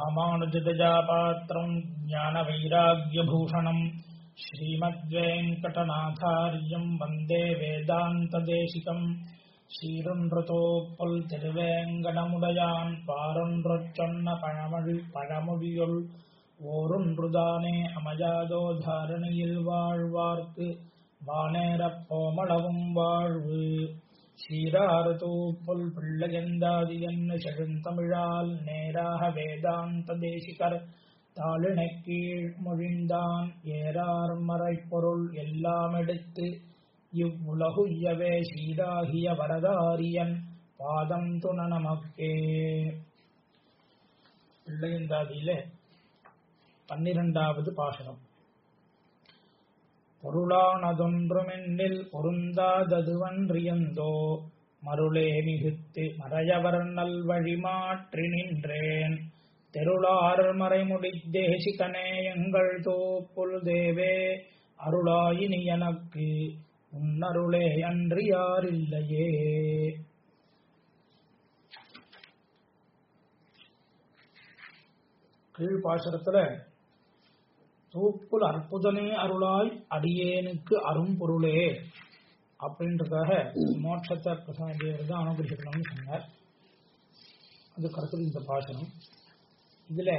ராமானுஜதஜாபாத்திரம் ஞானவைராக்கியபூஷணம் ஸ்ரீமத்வேங்கடநாதாரியம் வந்தே வேதாந்ததேசிகம் சீரொன்றதோப்பல் திருவேங்கடமுடையான் பாரொன்றச் சொன்ன பழமொழி பழமொழியுள் ஓரொன்றுதானே அமையாதோ தாரணையில் வாழ்வார்க்கு வானேரப் போமளவும் வாழ்வு சீராறு தூப்புல் பிள்ளையந்தாதி என்ன செழுந்தமிழால் நேராக வேதாந்த தேசிகர் தாளினை கீழ் மொழிந்தான் ஏறார் மறைப்பொருள் எல்லாம் எடுத்து இவ்வுலகுய்யவே சீராகிய வரதாரியன் பாதம் துண நமக்கே பிள்ளையந்தாதியிலே பன்னிரண்டாவது பாசனம் பொருளானதொன்றுமென்னில் பொருந்தாததுவன்றியந்தோ மருளே மிகுத்து மறையவர் நல்வழி மாற்றி நின்றேன் தெருளார் மறைமுடி தேசிகனே எங்கள் தோப்புல் தேவே அருளாயினி எனக்கு உன்னருளே அன்றி யாரில்லையே கீழ்பாசுரத்துல தூப்புல் அற்புதனே அருளாய் அடியேனுக்கு அரும்பொருளே அப்படின்றதாக மோட்சத்தை பிரசனதேவர் தான் அனுகிரகிக்கணும்னு சொன்னார் அதுக்கு அடுத்தது இந்த பாசனம் இதுல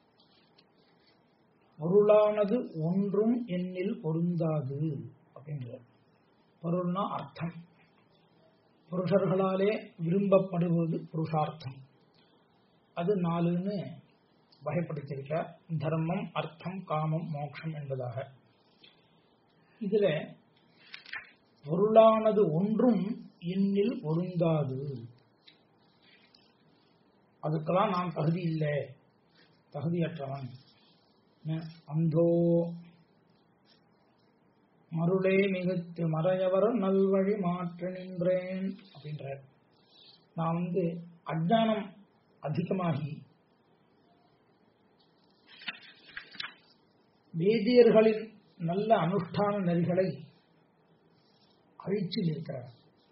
பொருளானது ஒன்றும் எண்ணில் பொருந்தாது அப்படின்றார் பொருள்னா அர்த்தம் புருஷர்களாலே விரும்பப்படுவது புருஷார்த்தம் அது நாலுன்னு வகைப்படுத்தியிருக்க தர்மம் அர்த்தம் காமம் மோட்சம் என்பதாக இதுல பொருளானது ஒன்றும் எண்ணில் பொருந்தாது அதுக்கெல்லாம் நான் தகுதி இல்லை தகுதியற்றவன் அந்தோ மருளே மிகுத்து மறையவர் நல்வழி மாற்ற நின்றேன் அப்படின்றார் நான் வந்து அஜானம் அதிகமாகி வேதியர்களின் நல்ல அனுஷ்டான நெறிகளை அழிச்சு நிற்கிறார்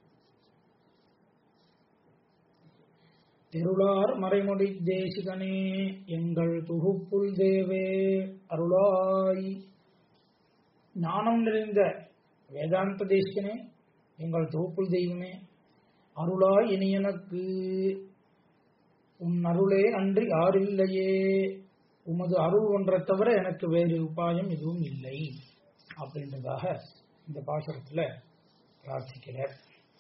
திருளார் மறைமுடி தேசிகனே எங்கள் துகுப்புல் தேவே அருளாய் ஞானம் நிறைந்த வேதாந்த தேசிகனே எங்கள் தொகுப்புல் தெய்வமே அருளாய் இனி எனக்கு உன் அருளே அன்றி யாரில்லையே உமது அருள் ஒன்றை தவிர எனக்கு வேறு உபாயம் எதுவும் இல்லை அப்படின்றதாக இந்த பாசுரத்தில் பிரார்த்திக்கிறார்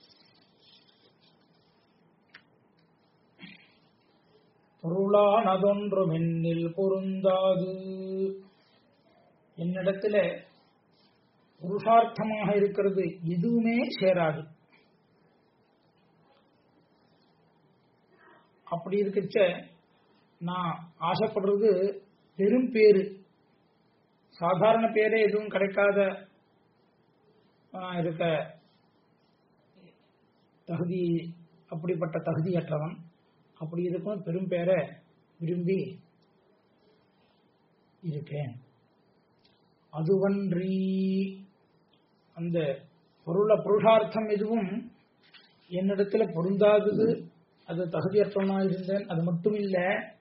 பொருளானதொன்று மென்னில் பொருந்தாது என்னிடத்துல புருஷார்த்தமாக இருக்கிறது எதுவுமே சேராது அப்படி இருக்கச்ச நான் ஆசைப்படுறது பெரும் பேரு சாதாரண பேரே எதுவும் கிடைக்காத இருக்க தகுதி அப்படிப்பட்ட தகுதியற்றவன் அப்படி இருக்கும் பெரும் பேரை விரும்பி இருக்கேன் அதுவன்றி அந்த பொருள புருஷார்த்தம் எதுவும் என்னிடத்துல பொருந்தாதது அது தகுதியற்றவனாக இருந்தேன் அது மட்டும் இல்ல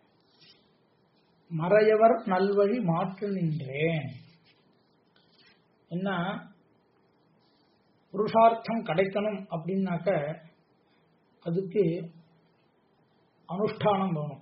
மறையவர் நல்வழி மாற்று நின்றேன் என்ன புருஷார்த்தம் கிடைக்கணும் அப்படின்னாக்க அதுக்கு அனுஷ்டானம் வேணும்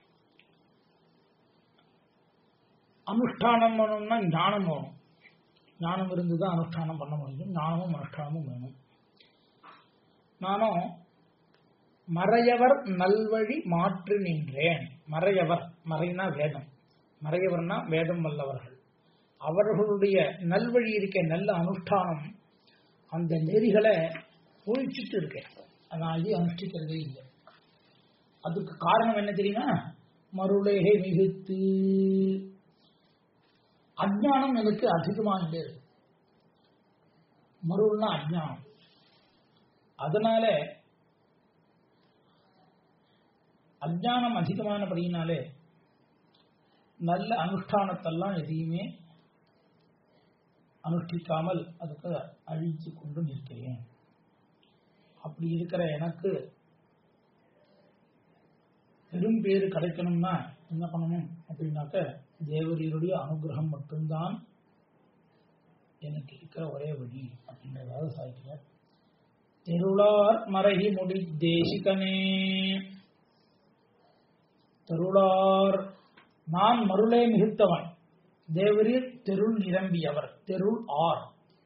அனுஷ்டானம் வேணும்னா ஞானம் வேணும் ஞானம் இருந்து தான் அனுஷ்டானம் பண்ண முடியும் ஞானமும் அனுஷ்டானமும் வேணும் நானும் மறையவர் நல்வழி மாற்று நின்றேன் மறையவர் மறைனா வேதம் மறையவர்னா வேதம் வல்லவர்கள் அவர்களுடைய நல்வழி இருக்க நல்ல அனுஷ்டானம் அந்த நெறிகளை ஒழிச்சிட்டு இருக்கேன் நான் இது அனுஷ்டிக்கிறதே இல்லை அதுக்கு காரணம் என்ன தெரியுமா மருளேகை மிகுத்து அஜானம் எனக்கு அதிகமாகிட்டே இருக்கு மருள்னா அஜானம் அதனால அஜானம் அதிகமானபடியினாலே நல்ல அனுஷ்டானத்தெல்லாம் எதையுமே அனுஷ்டிக்காமல் அதுக்கு அழித்து கொண்டு நிற்கிறேன் அப்படி இருக்கிற எனக்கு பெரும் பேரு கிடைக்கணும்னா என்ன பண்ணணும் அப்படின்னாக்க தேவரீருடைய அனுகிரகம் மட்டும்தான் எனக்கு இருக்கிற ஒரே வழி அப்படின்றதாவது சாதிக்கிறார் தெருளார் மறைகி முடி தேசிகனே தெருளார் நான் மருளே மிகுத்தவன் தேவரீர் தெருள் நிரம்பியவர் தெருள் ஆர்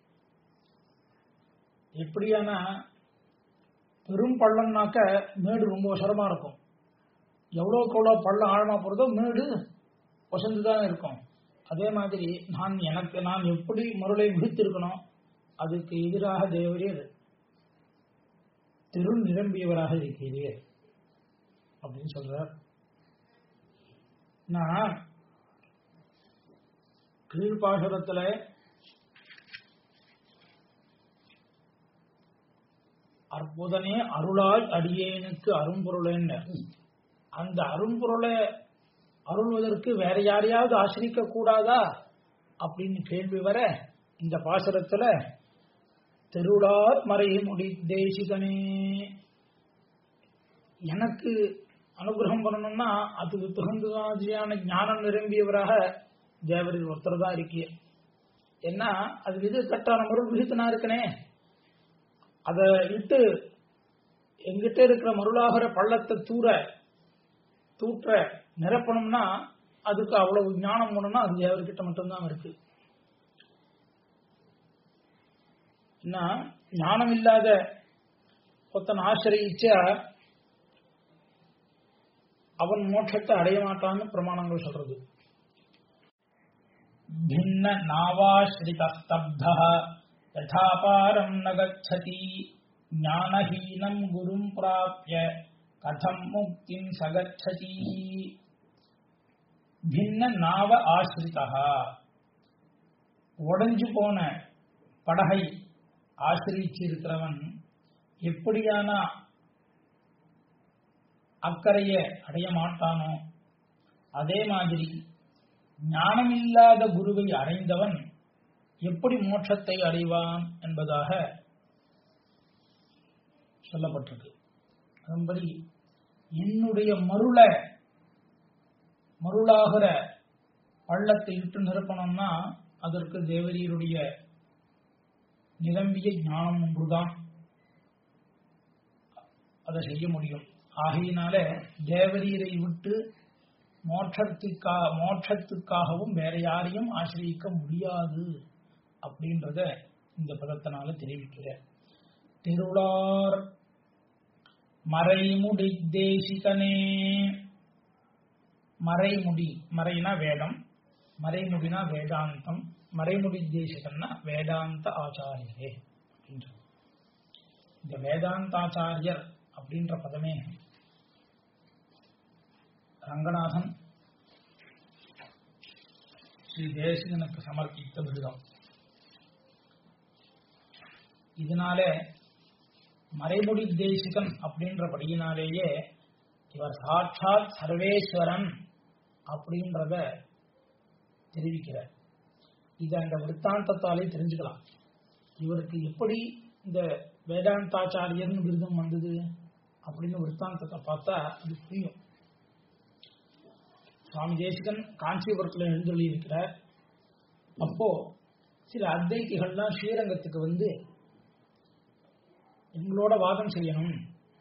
எப்படியான பெரும் பள்ளம்னாக்க மேடு ரொம்ப உசரமா இருக்கும் எவ்வளோக்கு எவ்வளோ பள்ளம் ஆழமா போறதோ மேடு வசந்து தான் இருக்கும் அதே மாதிரி நான் எனக்கு நான் எப்படி மருளை மிகுத்திருக்கணும் அதுக்கு எதிராக தேவரீர் தெருள் நிரம்பியவராக இருக்கிறீர் அப்படின்னு சொல்றார் நான் கீழ்பாசுரத்துல அற்புதனே அருளாய் அடியேனுக்கு அரும்பொருளேன்னு அந்த அரும்பொருளை அருள்வதற்கு வேற யாரையாவது ஆசிரிக்க கூடாதா அப்படின்னு கேள்வி வர இந்த பாசுரத்துல தெருளார் மறை முடி தேசிகனே எனக்கு அனுகிரகம் பண்ணணும்னா அதுக்கு தகுந்ததான ஞானம் நிரம்பியவராக தேவரில் ஒருத்தர் தான் இருக்கீ ஏன்னா அது விது கட்டான மருள் விகித்தனா இருக்கனே அதை விட்டு எங்கிட்ட இருக்கிற மருளாகிற பள்ளத்தை தூர தூற்ற நிரப்பணும்னா அதுக்கு அவ்வளவு ஞானம் வேணும்னா அது தேவர்கிட்ட மட்டும்தான் இருக்கு என்ன ஞானம் இல்லாத ஒருத்தன் ஆசிரியிச்சா அவன் மோட்சத்தை அடைய மாட்டான்னு பிரமாணங்கள் சொல்றது भिन्न नावाश्रितस्तब्धः यथापारम् न गच्छति ज्ञानहीनम् गुरुम् प्राप्य कथम् मुक्तिम् स गच्छति भिन्न नाव ஆசிரிதः உடைஞ்சு போன படகை ஆசிரியிச்சு இருக்கிறவன் எப்படியான அக்கறையை அடைய மாட்டானோ அதே மாதிரி ஞானமில்லாத குருவை அடைந்தவன் எப்படி மோட்சத்தை அடைவான் என்பதாக சொல்லப்பட்டிருக்கு அதன்படி என்னுடைய மருள மருளாகிற பள்ளத்தை இட்டு நிரப்பணும்னா அதற்கு தேவரீருடைய நிரம்பிய ஞானம் ஒன்றுதான் அதை செய்ய முடியும் ஆகையினால தேவரீரை விட்டு மோட்சத்துக்கா மோட்சத்துக்காகவும் வேற யாரையும் ஆசிரியிக்க முடியாது அப்படின்றத இந்த பதத்தினால தெரிவிக்கிற திருளார் மறைமுடி தேசிகனே மறைமுடி மறைனா வேதம் மறைமுடினா வேதாந்தம் மறைமுடி தேசிகன்னா வேதாந்த ஆச்சாரியரே அப்படின்றது இந்த வேதாந்தாச்சாரியர் அப்படின்ற பதமே ரங்கநாதன் ஸ்ரீ தேசிகனுக்கு சமர்ப்பித்த விருதம் இதனால மறைமுடி தேசிகன் அப்படின்றபடியினாலேயே இவர் சாட்சாத் சர்வேஸ்வரன் அப்படின்றத தெரிவிக்கிறார் இது அந்த விற்த்தாந்தத்தாலே தெரிஞ்சுக்கலாம் இவருக்கு எப்படி இந்த வேதாந்தாச்சாரியர்னு விருதம் வந்தது அப்படின்னு விற்த்தாந்தத்தை பார்த்தா அது புரியும் சுவாமி தேசிகன் காஞ்சிபுரத்தில் எழுந்தொள்ளி இருக்கிறார் அப்போ சில அத்வைத்திகள்லாம் ஸ்ரீரங்கத்துக்கு வந்து எங்களோட வாதம் செய்யணும்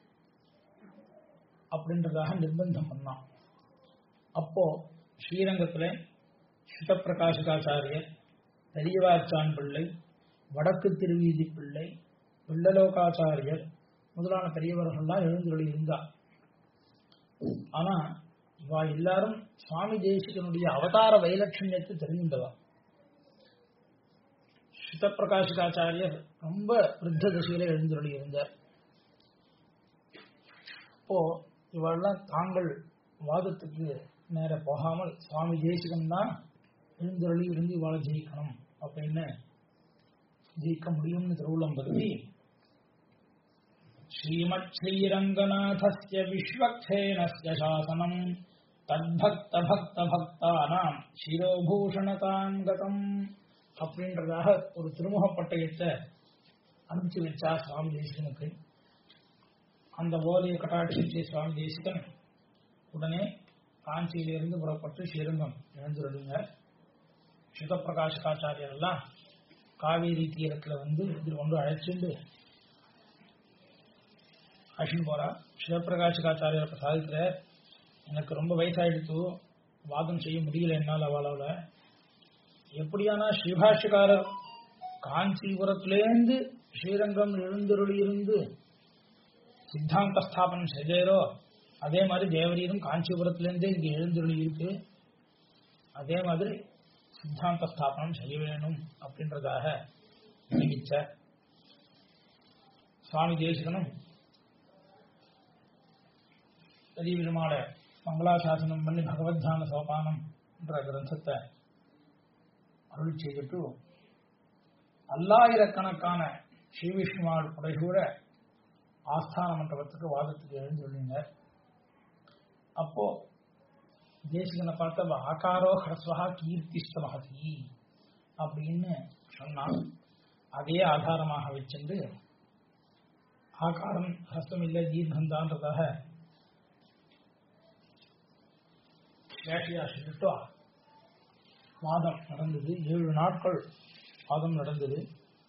அப்படின்றதாக நிர்பந்தம் பண்ணான் அப்போ ஸ்ரீரங்கத்துல சுதப்பிரகாசகாச்சாரியர் பெரியவாச்சான் பிள்ளை வடக்கு திருவீதி பிள்ளை வெள்ளலோகாச்சாரியர் முதலான பெரியவர்கள்லாம் எழுந்துள்ளி இருந்தா ஆனா இவா எல்லாரும் சுவாமி தேசிகனுடைய அவதார வைலட்சண்யத்தை தெரிந்தவா சுதப்பிரகாஷிகாச்சாரியர் ரொம்ப விருத்த திசையில எழுந்துள்ளி இருந்தார் அப்போ இவெல்லாம் தாங்கள் வாதத்துக்கு நேர போகாமல் சுவாமி தேசிகன் தான் எழுந்தருளி இருந்து இவாளை ஜெயிக்கணும் அப்படின்னு ஜெயிக்க முடியும்னு திருவுள்ளம்பருத்தி ஸ்ரீமத் ஸ்ரீரங்கநாதஸ்ய விஸ்வக்சேனஸ்ய சாசனம் தத்பக்த பக்த பக்தானாம் சிரோபூஷணதாங்கதம் அப்படின்றதாக ஒரு திருமுக பட்டயத்தை அனுப்பிச்சு வச்சா சுவாமி தேசிகனுக்கு அந்த ஓலையை கட்டாட்சிச்சு சுவாமி தேசிகன் உடனே காஞ்சியிலிருந்து புறப்பட்டு ஸ்ரீரங்கம் எழுந்துருடுங்க சிவபிரகாஷாச்சாரியர் எல்லாம் காவேரி தீரத்துல வந்து இது கொண்டு அழைச்சிண்டு அழிச்சுன்னு போறா சிவபிரகாஷிகாச்சாரியர் பிரசாதிக்கிற எனக்கு ரொம்ப வயசாயிடுத்து வாதம் செய்ய முடியல என்னால் அவளோட எப்படியானா ஸ்ரீபாஷிகாரர் காஞ்சிபுரத்திலேருந்து ஸ்ரீரங்கம் எழுந்தருளி இருந்து சித்தாந்த ஸ்தாபனம் செய்தேரோ அதே மாதிரி தேவரீரும் காஞ்சிபுரத்திலேருந்தே இங்கே எழுந்தருளி இருக்கு அதே மாதிரி சித்தாந்த ஸ்தாபனம் செய்ய வேணும் அப்படின்றதாக நினைச்ச சுவாமி தேசிகனும் பெரிய விதமான மங்களாசாசனம் பண்ணி பகவத்தான சோபானம் என்ற கிரந்தத்தை அருள் செய்துட்டு பல்லாயிரக்கணக்கான ஸ்ரீ விஷ்ணுவாள் புடைசூட ஆஸ்தான மண்டபத்துக்கு வாதத்துக்கு எழுந்துள்ளீங்க அப்போ தேசிகனை பார்த்த ஆகாரோ ஹரஸ்வகா கீர்த்திஷ்ட மகதி அப்படின்னு சொன்னான் அதே ஆதாரமாக வச்சிருந்து ஆகாரம் ஹஸ்தம் இல்லை தீர்க்கந்தான்றதாக சேஷியா சொல்லிட்டு வாதம் நடந்தது ஏழு நாட்கள் வாதம் நடந்தது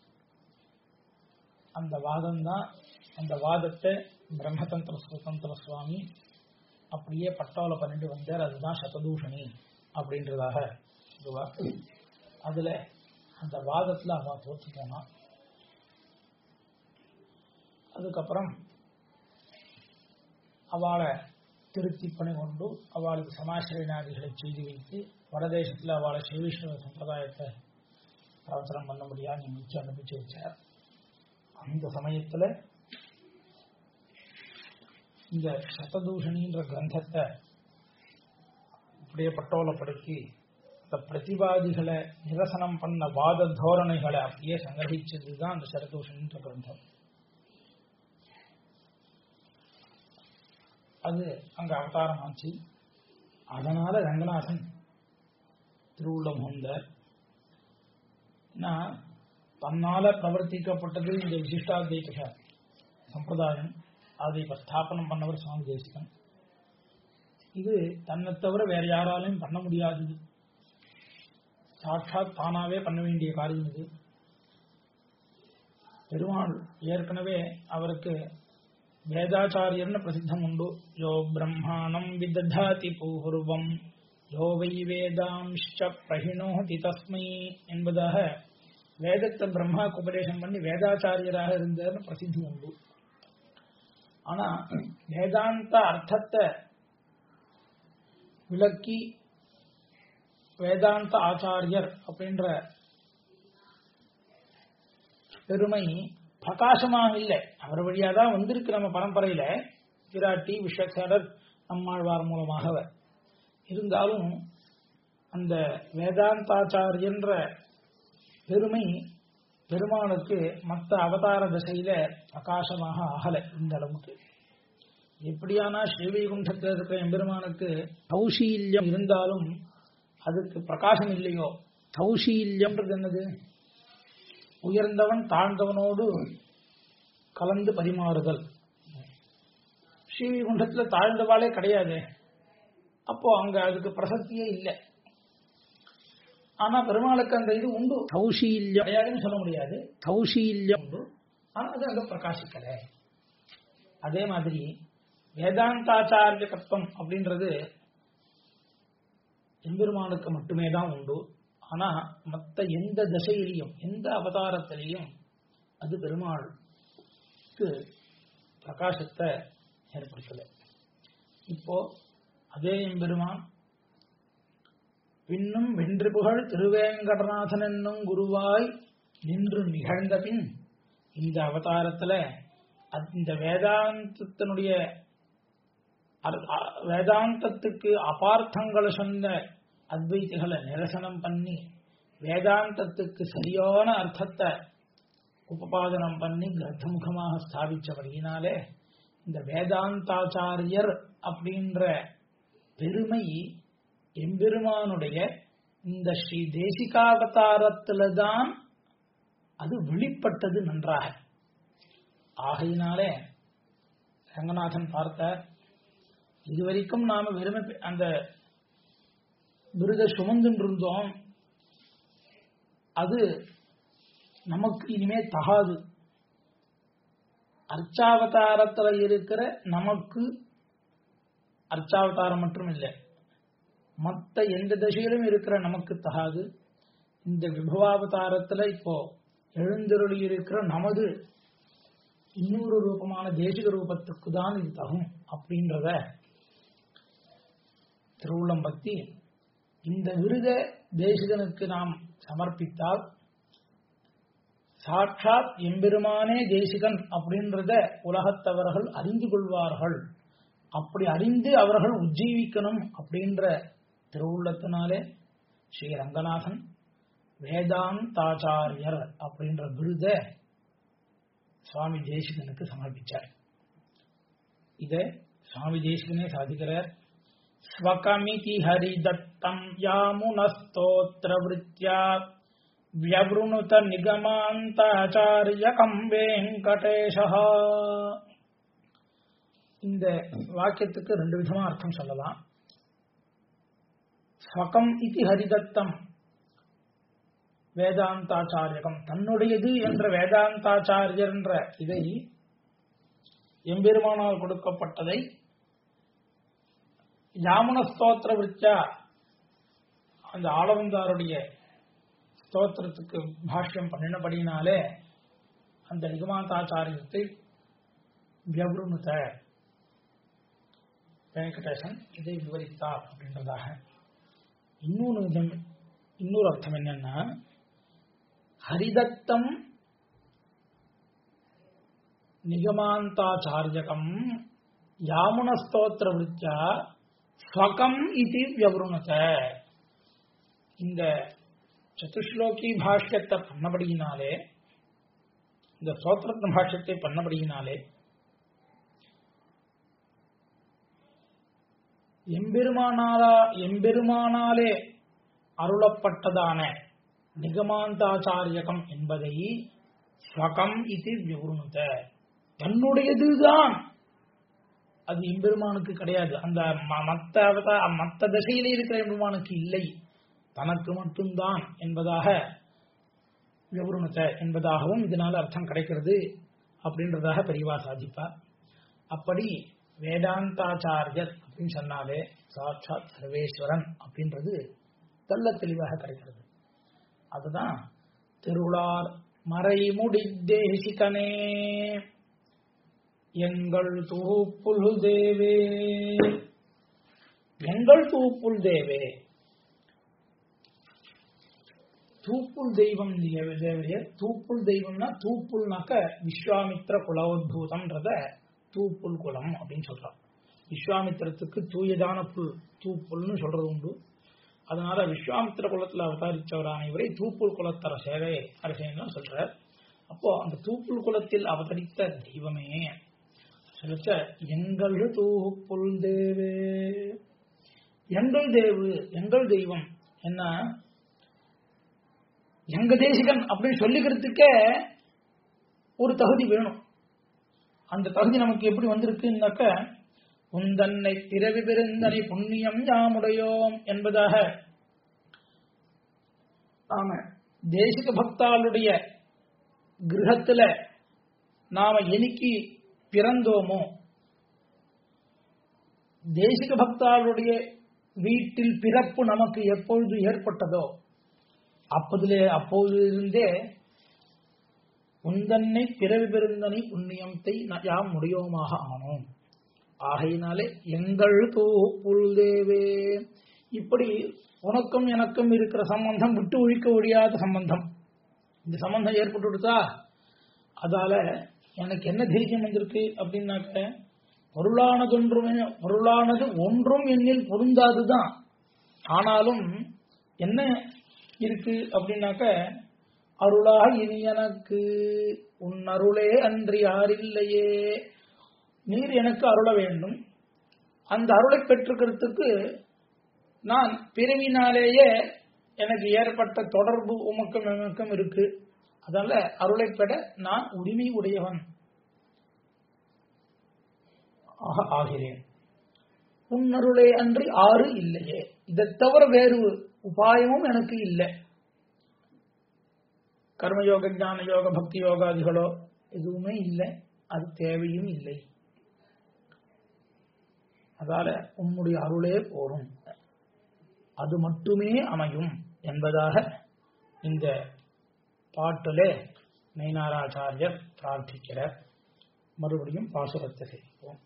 அந்த வாதம் தான் அந்த வாதத்தை பிரம்மதந்திர சுதந்திர சுவாமி அப்படியே பட்டால பண்ணிட்டு வந்தார் அதுதான் சததூஷணி அப்படின்றதாக இதுவா அதுல அந்த வாதத்துல அவ தோற்று போனான் அதுக்கப்புறம் அவளை திருத்தி பண்ணி கொண்டு அவளுக்கு சமாசிரநாதிகளை செய்து வைத்து வடதேசத்தில் அவளை சிவவிஷ்ணு சம்பிரதாயத்தை பிரவச்சனம் பண்ண முடியாது நினைச்சு அனுப்பிச்சு வச்சார் அந்த சமயத்துல இந்த சததூஷணின்ற கிரந்தத்தை அப்படியே பட்டோலப்படுத்தி அந்த பிரதிவாதிகளை நிரசனம் பண்ண வாத தோரணைகளை அப்படியே சங்கிரகிச்சதுதான் அந்த சரதூஷணின்ற கிரந்தம் அது அங்க அவதாரம் ஆச்சு அதனால ரங்கநாதன் திருவுள்ளம் வந்தார் ஏன்னா தன்னால பிரவர்த்திக்கப்பட்டது இந்த விசிஷ்டாத்வைத சம்பிரதாயம் அதை இப்ப ஸ்தாபனம் பண்ணவர் சுவாமி தேசிகன் இது தன்னை தவிர வேற யாராலையும் பண்ண முடியாதது சாட்சாத் தானாவே பண்ண வேண்டிய காரியம் இது பெருமாள் ஏற்கனவே அவருக்கு வேதாச்சாரியர்னு பிரசித்தம் உண்டு யோ பிரம்மாணம் விததாதி பூர்வம் யோ வை வேதாம்ஷ பிரகிணோதி தஸ்மை என்பதாக வேதத்தை பிரம்மாவுக்கு உபதேசம் பண்ணி வேதாச்சாரியராக இருந்தார்னு பிரசித்தி உண்டு ஆனா வேதாந்த அர்த்தத்தை விளக்கி வேதாந்த ஆச்சாரியர் அப்படின்ற பெருமை பிரகாசமாக இல்லை அவர் வழியா தான் வந்திருக்கு நம்ம பரம்பரையில பிராட்டி விஸ்வசரர் நம்மாழ்வார் மூலமாக இருந்தாலும் அந்த வேதாந்தாச்சாரியன்ற பெருமை பெருமானுக்கு மற்ற அவதார திசையில பிரகாசமாக ஆகலை இந்த அளவுக்கு எப்படியானா ஸ்ரீவைகுண்டத்தில் இருக்கிற எம்பெருமானுக்கு கௌசீல்யம் இருந்தாலும் அதுக்கு பிரகாசம் இல்லையோ கௌசீல்யம்ன்றது என்னது உயர்ந்தவன் தாழ்ந்தவனோடு கலந்து பரிமாறுதல் ஸ்ரீவைகுண்டத்துல தாழ்ந்தவாளே கிடையாது அப்போ அங்க அதுக்கு பிரசக்தியே இல்லை ஆனா பெருமாளுக்கு அந்த இது உண்டு கௌசீல்யம் கிடையாதுன்னு சொல்ல முடியாது கௌசீல்யம் உண்டு ஆனா அது அங்க பிரகாசிக்கல அதே மாதிரி வேதாந்தாச்சாரிய தத்துவம் அப்படின்றது எம்பெருமானுக்கு மட்டுமே தான் உண்டு ஆனா மற்ற எந்த தசையிலையும் எந்த அவதாரத்திலையும் அது பெருமாளுக்கு பிரகாசத்தை ஏற்படுத்தல இப்போ அதே எம்பெருமான் பின்னும் வென்று புகழ் திருவேங்கடநாதன் என்னும் குருவாய் நின்று நிகழ்ந்த பின் இந்த அவதாரத்துல இந்த வேதாந்தத்தினுடைய வேதாந்தத்துக்கு அபார்த்தங்களை சொன்ன அத்வைத்திகளை நிரசனம் பண்ணி வேதாந்தத்துக்கு சரியான அர்த்தத்தை உபபாதனம் பண்ணி கிரந்தமுகமாக ஸ்தாபிச்சபடியினாலே இந்த வேதாந்தாச்சாரியர் அப்படின்ற பெருமை எம்பெருமானுடைய இந்த ஸ்ரீ தேசிகாவதாரத்துல தான் அது வெளிப்பட்டது நன்றாக ஆகையினாலே ரங்கநாதன் பார்த்த இதுவரைக்கும் நாம வெறுமை பெ- அந்த விருதை சுமந்துட்டு இருந்தோம் அது நமக்கு இனிமே தகாது அர்ச்சாவதாரத்துல இருக்கிற நமக்கு அர்ச்சாவதாரம் மட்டும் இல்லை மத்த எந்த திசையிலும் இருக்கிற நமக்கு தகாது இந்த விபவாவதாரத்துல இப்போ எழுந்தருளி இருக்கிற நமது இன்னொரு ரூபமான தேசிக ரூபத்துக்கு தான் இது தகும் அப்படின்றத திருவுள்ளம் பத்தி இந்த விருத தேசிகனுக்கு நாம் சமர்ப்பித்தால் சாட்சாத் எம்பெருமானே தேசிகன் அப்படின்றத உலகத்தவர்கள் அறிந்து கொள்வார்கள் அப்படி அறிந்து அவர்கள் உஜ்ஜீவிக்கணும் அப்படின்ற திருவுள்ளத்தினாலே ஸ்ரீ ரங்கநாதன் வேதாந்தாச்சாரியர் அப்படின்ற விருத சுவாமி தேசிகனுக்கு சமர்ப்பிச்சார் இத சுவாமி தேசிகனே சாதிக்கிறார் ஸ்வகமிதி ஹரிதத்தம் யாமுனஸ்தோத்திர விருத்தியா வியவருணுத நிகமாந்தாச்சாரியகம் வெங்கடேஷா இந்த வாக்கியத்துக்கு ரெண்டு விதமா அர்த்தம் சொல்லலாம் ஸ்வகம் இது ஹரிதத்தம் வேதாந்தாச்சாரியகம் தன்னுடையது என்ற வேதாந்தாச்சாரியர் என்ற இதை எம்பெருமானால் கொடுக்கப்பட்டதை யாமுன ஸ்தோத்திர விருச்சா அந்த ஆளவந்தாருடைய ஸ்தோத்திரத்துக்கு பாஷ்யம் பண்ணினபடினாலே அந்த நிகமாந்தாச்சாரியத்தை வியவருணுத வெங்கடேசன் இதை விவரித்தார் அப்படின்றதாக இன்னொரு விதம் இன்னொரு அர்த்தம் என்னன்னா ஹரிதத்தம் நிகமாந்தாச்சாரியகம் யாமுன ஸ்தோத்திர விருத்தியா ஸ்வகம் இது வியவருணத இந்த சதுஸ்லோகி பாஷ்யத்தை பண்ணபடியினாலே இந்த ஸ்தோத்திரத்தின் பாஷ்யத்தை பண்ணபடியினாலே எம்பெருமானாலா எம்பெருமானாலே அருளப்பட்டதான நிகமாந்தாச்சாரியகம் என்பதை ஸ்வகம் இது விவருணுத தன்னுடையதுதான் அது எம்பெருமானுக்கு கிடையாது அந்த ம- மத்த அவதா- மத்த திசையிலே இருக்கிற எம்பெருமானுக்கு இல்லை தனக்கு மட்டும்தான் என்பதாக விவருணத்தை என்பதாகவும் இதனால அர்த்தம் கிடைக்கிறது அப்படின்றதாக பெரியவா சாதிப்பார் அப்படி வேதாந்தாச்சாரியர் அப்படின்னு சொன்னாலே சாட்சாத் சர்வேஸ்வரன் அப்படின்றது தெள்ள தெளிவாக கிடைக்கிறது அதுதான் திருளார் மறைமுடி தேசிகனே எங்கள் தூப்புல் தேவே எங்கள் தூப்புல் தேவே தூப்புல் தெய்வம் தேவ- தேவரையர் தூப்புல் தெய்வம்னா தூப்புல்னாக்க விஸ்வாமித்திர குலோத்பூதம்ன்றத தூப்புல் குலம் அப்படின்னு சொல்றான் விஸ்வாமித்திரத்துக்கு தூயதான புல் தூப்புல்னு சொல்றது உண்டு அதனால விஸ்வாமித்திர குலத்துல அவதரிச்சவரான இவரை தூப்புல் குலத்தர சேவை அரசேன்னு சொல்றார் அப்போ அந்த தூப்புல் குலத்தில் அவதரித்த தெய்வமே சொல்லிச்ச எங்கள் தூப்புல் தேவே எங்கள் தேவு எங்கள் தெய்வம் என்ன எங்க தேசிகன் அப்படின்னு சொல்லிக்கிறதுக்கே ஒரு தகுதி வேணும் அந்த தகுதி நமக்கு எப்படி வந்திருக்குன்னாக்க உந்தன்னை பிறவி பெருந்தனை புண்ணியம் யாமுடையோம் என்பதாக நாம தேசிக பக்தாளுடைய கிரகத்துல நாம என்னைக்கு பிறந்தோமோ தேசிக பக்தாளுடைய வீட்டில் பிறப்பு நமக்கு எப்பொழுது ஏற்பட்டதோ அப்பதிலே அப்போதிலிருந்தே உந்தன்னை பிறவி பெருந்தனை புண்ணியத்தை ந- யாம் முடியோமாக ஆனோம் ஆகையினாலே எங்கள் தூப்புல் தேவே இப்படி உனக்கும் எனக்கும் இருக்கிற சம்பந்தம் விட்டு ஒழிக்க முடியாத சம்பந்தம் இந்த சம்பந்தம் ஏற்பட்டு கொடுத்தா அதால எனக்கு என்ன தைரியம் வந்திருக்கு அப்படின்னாக்க பொருளானதொன்றுமே பொருளானது ஒன்றும் என்னில் பொருந்தாதுதான் ஆனாலும் என்ன இருக்கு அப்படின்னாக்க அருளாக இனி எனக்கு உன் அருளே அன்றி யாரில்லையே நீர் எனக்கு அருள வேண்டும் அந்த அருளை பெற்றுக்கிறதுக்கு நான் பிறவினாலேயே எனக்கு ஏற்பட்ட தொடர்பு உமக்கும் எமக்கும் இருக்கு அதனால அருளை பெற நான் உரிமை உடையவன் ஆக ஆகிறேன் உன்னருளே அன்றி ஆறு இல்லையே இதை தவிர வேறு உபாயமும் எனக்கு இல்லை கர்மயோக ஞான யோக பக்தி யோகாதிகளோ எதுவுமே இல்லை அது தேவையும் இல்லை அதால உன்னுடைய அருளே போரும் அது மட்டுமே அமையும் என்பதாக இந்த பாட்டிலே நெய்னாராச்சாரியர் பிரார்த்திக்கிறார் மறுபடியும் பாசுரத்தை செய்வோம்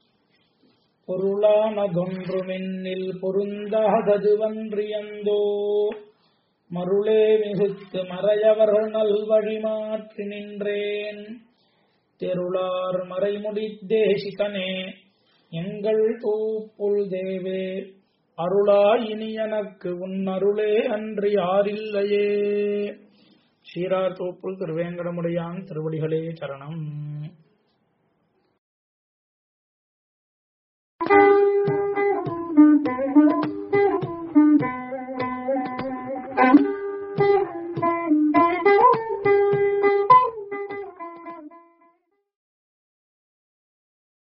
பொருளானதொன்றுமென்னில் பொருந்தாததுவன்றியந்தோ மருளே மிகுத்து மறையவர் நல்வழி மாற்றி நின்றேன் தெருளார் மறைமுடி தேசிகனே எங்கள் தூப்புள் தேவே அருளாய் இனி எனக்கு உன் அருளே அன்றி யாரில்லையே ஸ்ரீரார் தோப்புள் திருவேங்கடமுடையான் திருவடிகளே சரணம் Thank you.